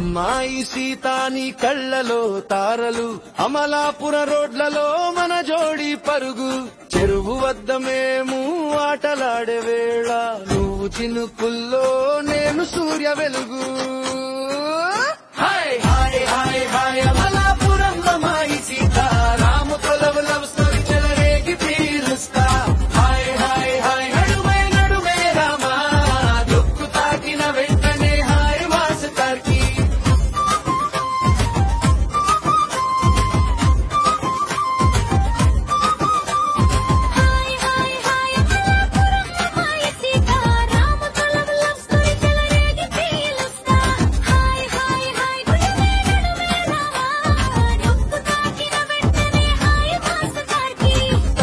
అమ్మాయి సీతాని కళ్ళలో తారలు అమలాపుర రోడ్లలో మన జోడి పరుగు చెరువు వద్ద మేము ఆటలాడే వేళ నువ్వు చినుకుల్లో నేను సూర్య వెలుగు హాయ్ హాయ్ హాయ్ హాయ్ అమలాపురం అమ్మాయి సీత రాము కొలవు లవ్ స్టోరీ చెలరేగి పీలుస్తా హాయ్ హాయ్ హాయ్ నడుమే నడుమే రామా దుక్కు తాకిన వెంటనే హాయ్ వాసుతార్కి హాయ్ హాయ్ హాయ్ అమలాపురం హాయ్ సీత రామ కొలవు లవ్ స్టోరీ చెలరేగి పీలుస్తా హాయ్ హాయ్ హాయ్ గుడిమే నడుమే రామా నొక్కు తాకిన వెంటనే హాయ్ వాసుతార్కి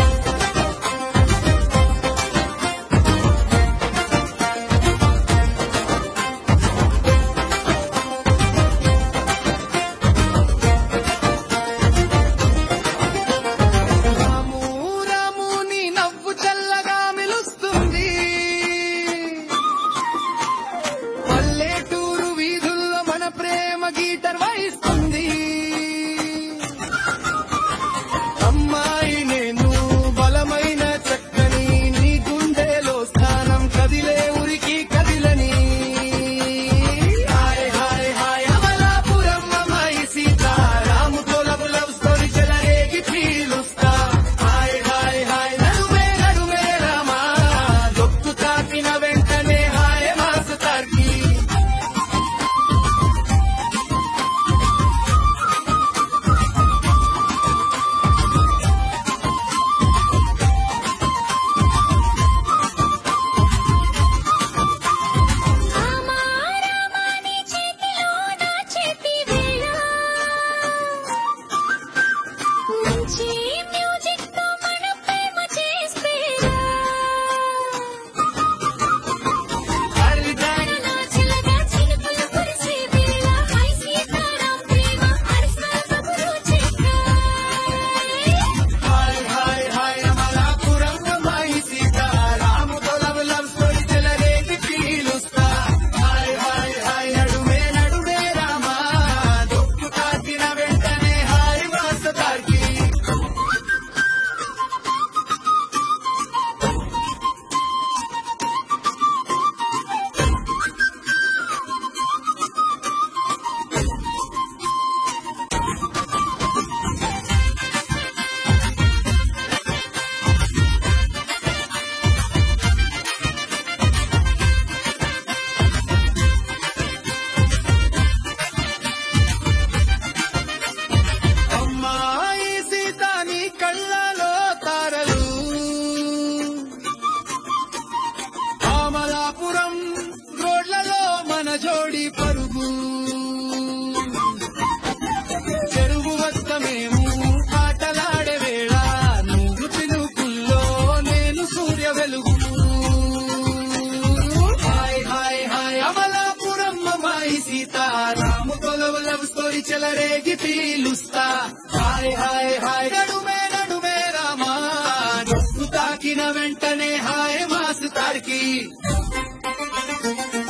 రాము రాము నీ నవ్వు చల్లగా మెలుస్తుంది పల్లెటూరు వీధుల్లో మన ప్రేమ గీటర్ వాయిస్తుంది అమ్మాయి నేను బలమైన చక్కని నీ గుండెలో స్థానం కదిలే ఉరికి కదిలని హాయ్ హాయ్ హాయ్ అమలాపురం అమ్మాయి సీత రాము తోలపు లవ్ స్టోరీ చెలరేగి పీలుస్తా హాయ్ హాయ్ హాయ్ నడుమే నడుమే రామా దొక్కు తాకిన వెంటనే హాయ్ మాసుతార్కి రామా రామా నీ చేతిలో నా చేతి వేళ మంచి మ్యూజిక్ తో మన ప్రేమ చేసేలా నా చిలగా చినుకులు కురిసే వేళ హై సీతారాం ప్రేమ హరిసా కబురు చెప్పే హాయ్ హాయ్ హాయ్ అమలాపురం అమ్మాయి సీత రాము తొలవు లవ్ స్టోరీ చెలరేగి పీలుస్తా హాయ్ హాయ్ హాయ్ నడుమే నడుమే రామా దొక్కు తాకిన వెంటనే హాయ్ మాసదార్కి అమ్మాయి సీత నీ కళ్ళలో తారలు అమలాపురం రోడ్లలో మన జోడి పరుగు చెరువు వద్ద మేము ఆటలాడే వేళ నువ్వు చినుకుల్లో నేను సూర్య వెలుగు హాయ్ హాయ్ హాయ్ అమలాపురం అమ్మాయి సీత రాము కొలవు లవ్ స్టోరీ చెలరేగి పీలుస్తా హాయ్ హాయ్ హాయ్ నడుమే నడుమే రామా నొక్కు తాకిన వెంటనే హాయ్ మాసు తారికి